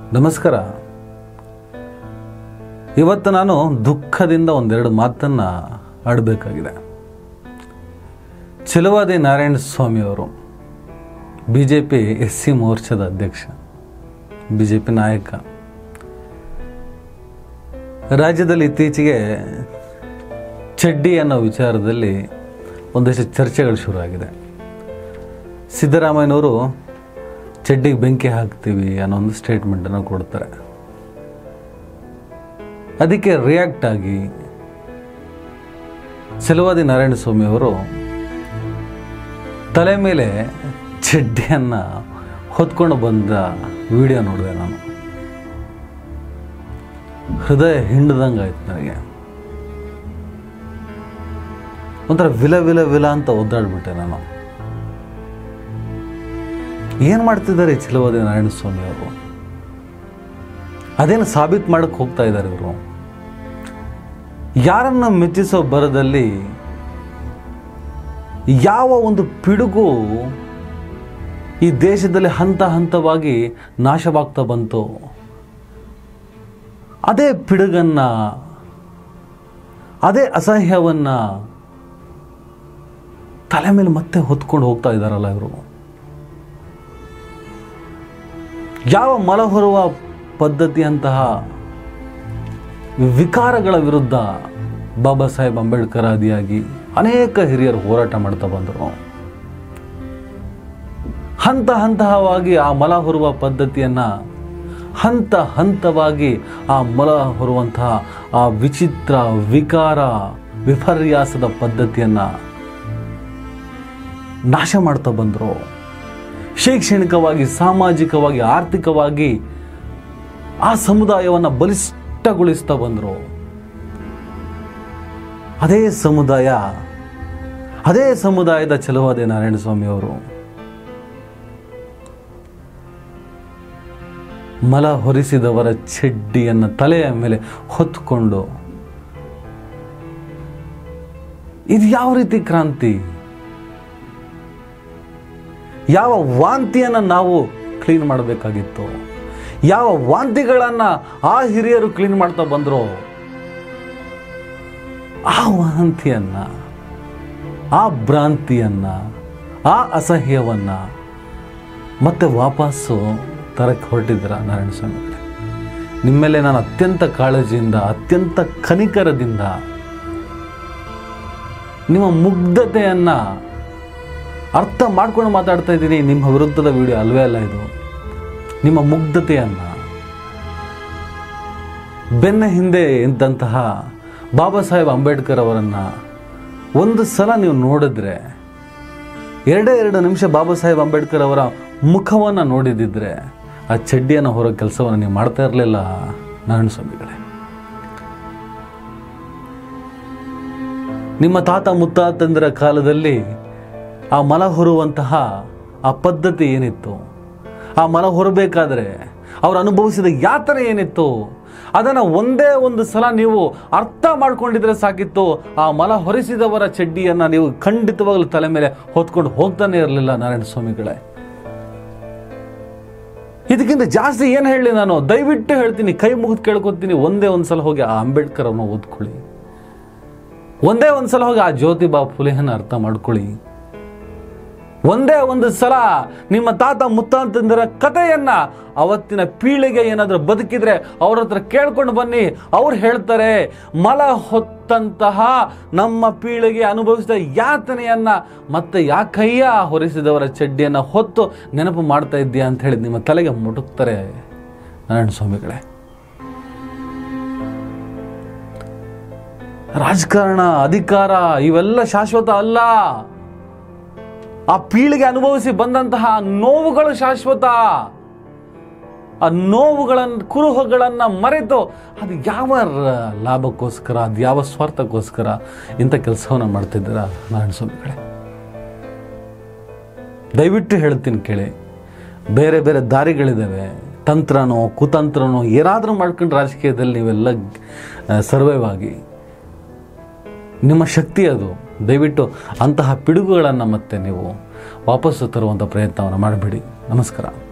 ನಮಸ್ಕಾರ ಇವತ್ತು ನಾನು ದುಃಖದಿಂದ ಒಂದೆರಡು ಮಾತನ್ನು ಆಡಬೇಕಾಗಿದೆ ಛಲವಾದಿ ನಾರಾಯಣ ಸ್ವಾಮಿಯವರು B J P S C ಮೋರ್ಚಾದ ಅಧ್ಯಕ್ಷ ಬಿ ಜೆ ಪಿ ನಾಯಕ ರಾಜ್ಯದಲ್ಲಿ ಇತ್ತೀಚೆಗೆ ಚಡ್ಡಿ ಅನ್ನೋ ವಿಚಾರದಲ್ಲಿ ಒಂದಷ್ಟು ಚರ್ಚೆಗಳು ಶುರುವಾಗಿದೆ ಸಿದ್ದರಾಮಯ್ಯನವರು ಚಡ್ಡಿಗೆ ಬೆಂಕಿ ಹಾಕ್ತೀವಿ ಅನ್ನೋ ಒಂದು ಸ್ಟೇಟ್ಮೆಂಟನ್ನು ಕೊಡ್ತಾರೆ ಅದಕ್ಕೆ ರಿಯಾಕ್ಟ್ ಆಗಿ ಸೆಲವಾದಿ ನಾರಾಯಣ ಸ್ವಾಮಿ ಅವರು ತಲೆ ಮೇಲೆ ಚಡ್ಡಿಯನ್ನು ಹೊತ್ಕೊಂಡು ಬಂದ ವಿಡಿಯೋ ನೋಡಿದೆ ನಾನು ಹೃದಯ ಹಿಂಡ್ದಂಗೆ ಆಯ್ತು ನನಗೆ ಒಂಥರ ವಿಲ ವಿಲ ವಿಲ ಅಂತ ಒದ್ದಾಡ್ಬಿಟ್ಟೆ ನಾನು ಏನು ಮಾಡ್ತಿದ್ದಾರೆ ಈ ಛಲವಾದಿ ನಾರಾಯಣ ಸ್ವಾಮಿ ಅವರು ಅದೇನು ಸಾಬೀತು ಮಾಡಕ್ಕೆ ಹೋಗ್ತಾ ಇದ್ದಾರೆ ಇವರು ಯಾರನ್ನ ಮೆಚ್ಚಿಸೋ ಬರದಲ್ಲಿ ಯಾವ ಒಂದು ಪಿಡುಗು ಈ ದೇಶದಲ್ಲಿ ಹಂತ ಹಂತವಾಗಿ ನಾಶವಾಗ್ತಾ ಬಂತು ಅದೇ ಪಿಡುಗನ್ನ ಅದೇ ಅಸಹ್ಯವನ್ನ ತಲೆ ಮೇಲೆ ಮತ್ತೆ ಹೊತ್ಕೊಂಡು ಹೋಗ್ತಾ ಇದ್ದಾರಲ್ಲ ಇವರು ಯಾವ ಮಲ ಹೊರುವ ಪದ್ಧತಿಯಂತಹ ವಿಕಾರಗಳ ವಿರುದ್ಧ ಬಾಬಾ ಸಾಹೇಬ್ ಅಂಬೇಡ್ಕರ್ ಆದಿಯಾಗಿ ಅನೇಕ ಹಿರಿಯರು ಹೋರಾಟ ಮಾಡ್ತಾ ಬಂದರು ಹಂತ ಹಂತವಾಗಿ ಆ ಮಲ ಹೊರುವ ಪದ್ಧತಿಯನ್ನ ಹಂತ ಹಂತವಾಗಿ ಆ ಮಲ ಹೊರುವಂತಹ ಆ ವಿಚಿತ್ರ ವಿಕಾರ ವಿಪರ್ಯಾಸದ ಪದ್ಧತಿಯನ್ನ ನಾಶ ಮಾಡ್ತಾ ಬಂದರು ಶೈಕ್ಷಣಿಕವಾಗಿ ಸಾಮಾಜಿಕವಾಗಿ ಆರ್ಥಿಕವಾಗಿ ಆ ಸಮುದಾಯವನ್ನು ಬಲಿಷ್ಠಗೊಳಿಸ್ತಾ ಬಂದರು ಅದೇ ಸಮುದಾಯ ಅದೇ ಸಮುದಾಯದ ಛಲವಾದಿ ನಾರಾಯಣ ಸ್ವಾಮಿ ಅವರು ಮಲ ಹೊರಿಸಿದವರ ಚಡ್ಡಿಯನ್ನು ತಲೆಯ ಮೇಲೆ ಹೊತ್ಕೊಂಡು ಇದು ಯಾವ ರೀತಿ ಕ್ರಾಂತಿ ಯಾವ ವಾಂತಿಯನ್ನು ನಾವು ಕ್ಲೀನ್ ಮಾಡಬೇಕಾಗಿತ್ತು ಯಾವ ವಾಂತಿಗಳನ್ನು ಆ ಹಿರಿಯರು ಕ್ಲೀನ್ ಮಾಡ್ತಾ ಬಂದ್ರು ಆ ವಾಂತಿಯನ್ನ ಆ ಭ್ರಾಂತಿಯನ್ನ ಆ ಅಸಹ್ಯವನ್ನ ಮತ್ತೆ ವಾಪಸ್ಸು ತರಕ್ಕೆ ಹೊರಟಿದ್ದೀರ ನಾರಾಯಣ ಸ್ವಾಮಿಗಳೇ ನಿಮ್ಮ ಮೇಲೆ ನಾನು ಅತ್ಯಂತ ಕಾಳಜಿಯಿಂದ ಅತ್ಯಂತ ಕನಿಕರದಿಂದ ನಿಮ್ಮ ಮುಗ್ಧತೆಯನ್ನ ಅರ್ಥ ಮಾಡ್ಕೊಂಡು ಮಾತಾಡ್ತಾ ಇದ್ದೀನಿ ನಿಮ್ಮ ವಿರುದ್ಧದ ವಿಡಿಯೋ ಅಲ್ವೇ ಅಲ್ಲ ಇದು ನಿಮ್ಮ ಮುಗ್ಧತೆಯನ್ನ ಬೆನ್ನ ಹಿಂದೆ ಇದ್ದಂತಹ ಬಾಬಾ ಸಾಹೇಬ್ ಅಂಬೇಡ್ಕರ್ ಅವರನ್ನ ಒಂದು ಸಲ ನೀವು ನೋಡಿದ್ರೆ ಎರಡೇ ಎರಡು ನಿಮಿಷ ಬಾಬಾ ಸಾಹೇಬ್ ಅಂಬೇಡ್ಕರ್ ಅವರ ಮುಖವನ್ನು ನೋಡಿದಿದ್ರೆ ಆ ಚಡ್ಡಿಯನ್ನು ಹೊರೋ ಕೆಲಸವನ್ನು ನೀವು ಮಾಡ್ತಾ ಇರಲಿಲ್ಲ ನಾರಾಯಣ ಸ್ವಾಮಿಗಳೇ ನಿಮ್ಮ ತಾತ ಮುತ್ತಾತಂದರ ಕಾಲದಲ್ಲಿ ಆ ಮಲ ಹೊರುವಂತಹ ಆ ಪದ್ಧತಿ ಏನಿತ್ತು ಆ ಮಲ ಹೊರಬೇಕಾದ್ರೆ ಅವ್ರು ಅನುಭವಿಸಿದ ಯಾತನೆ ಏನಿತ್ತು ಅದನ್ನು ಒಂದೇ ಒಂದು ಸಲ ನೀವು ಅರ್ಥ ಮಾಡ್ಕೊಂಡಿದ್ರೆ ಸಾಕಿತ್ತು ಆ ಮಲ ಹೊರಿಸಿದವರ ಚಡ್ಡಿಯನ್ನು ನೀವು ಖಂಡಿತವಾಗಲೂ ತಲೆ ಮೇಲೆ ಹೊತ್ಕೊಂಡು ಹೋಗ್ತಾನೆ ಇರಲಿಲ್ಲ ನಾರಾಯಣ ಸ್ವಾಮಿಗಳೇ ಇದಕ್ಕಿಂತ ಜಾಸ್ತಿ ಏನು ಹೇಳಿ ನಾನು ದಯವಿಟ್ಟು ಹೇಳ್ತೀನಿ ಕೈ ಮುಗಿದು ಕೇಳ್ಕೊತೀನಿ ಒಂದೇ ಒಂದು ಸಲ ಹೋಗಿ ಆ ಅಂಬೇಡ್ಕರ್ ಅವ್ರನ್ನ ಓದ್ಕೊಳ್ಳಿ ಒಂದೇ ಒಂದು ಸಲ ಹೋಗಿ ಆ ಜ್ಯೋತಿಬಾ ಫುಲೆಯನ್ನು ಅರ್ಥ ಮಾಡ್ಕೊಳ್ಳಿ ಒಂದೇ ಒಂದು ಸಲ ನಿಮ್ಮ ತಾತ ಮುತ್ತಾತಂದರ ಕಥೆಯನ್ನ ಅವತ್ತಿನ ಪೀಳಿಗೆ ಏನಾದರೂ ಬದುಕಿದ್ರೆ ಅವ್ರ ಹತ್ರ ಕೇಳ್ಕೊಂಡು ಬನ್ನಿ ಅವ್ರು ಹೇಳ್ತಾರೆ ಮಲ ಹೊತ್ತಂತಹ ನಮ್ಮ ಪೀಳಿಗೆ ಅನುಭವಿಸಿದ ಯಾತನೆಯನ್ನ ಮತ್ತೆ ಯಾಕಯ್ಯ ಹೊರಿಸಿದವರ ಚಡ್ಡಿಯನ್ನ ಹೊತ್ತು ನೆನಪು ಮಾಡ್ತಾ ಇದ್ದೀಯಾ ಅಂತ ಹೇಳಿ ನಿಮ್ಮ ತಲೆಗೆ ಮುಟುಕ್ತಾರೆ ನಾರಾಯಣ ಸ್ವಾಮಿಗಳೇ ರಾಜಕಾರಣ ಅಧಿಕಾರ ಇವೆಲ್ಲ ಶಾಶ್ವತ ಅಲ್ಲ ಆ ಪೀಳಿಗೆ ಅನುಭವಿಸಿ ಬಂದಂತಹ ನೋವುಗಳು ಶಾಶ್ವತ ಆ ನೋವುಗಳನ್ನ ಕುರುಹುಗಳನ್ನ ಮರೆತು ಅದು ಯಾವ ರ- ಲಾಭಕ್ಕೋಸ್ಕರ ಅದು ಯಾವ ಸ್ವಾರ್ಥಕ್ಕೋಸ್ಕರ ಇಂಥ ಕೆಲಸವನ್ನು ಮಾಡ್ತಿದ್ದೀರಾ ನಾರಾಯಣ ಸ್ವಾಮಿಗಳೇ ದಯವಿಟ್ಟು ಹೇಳ್ತೀನಿ ಕೇಳಿ ಬೇರೆ ಬೇರೆ ದಾರಿಗಳಿದ್ದಾವೆ ತಂತ್ರನೋ ಕುತಂತ್ರನೋ ಏನಾದರೂ ಮಾಡ್ಕೊಂಡು ರಾಜಕೀಯದಲ್ಲಿ ನೀವೆಲ್ಲ ಸರ್ವೈವ್ ಆಗಿ ನಿಮ್ಮ ಶಕ್ತಿ ಅದು ದಯವಿಟ್ಟು ಅಂತಹ ಪಿಡುಗುಗಳನ್ನು ಮತ್ತೆ ನೀವು ವಾಪಸ್ಸು ತರುವಂಥ ಪ್ರಯತ್ನವನ್ನು ಮಾಡಬೇಡಿ ನಮಸ್ಕಾರ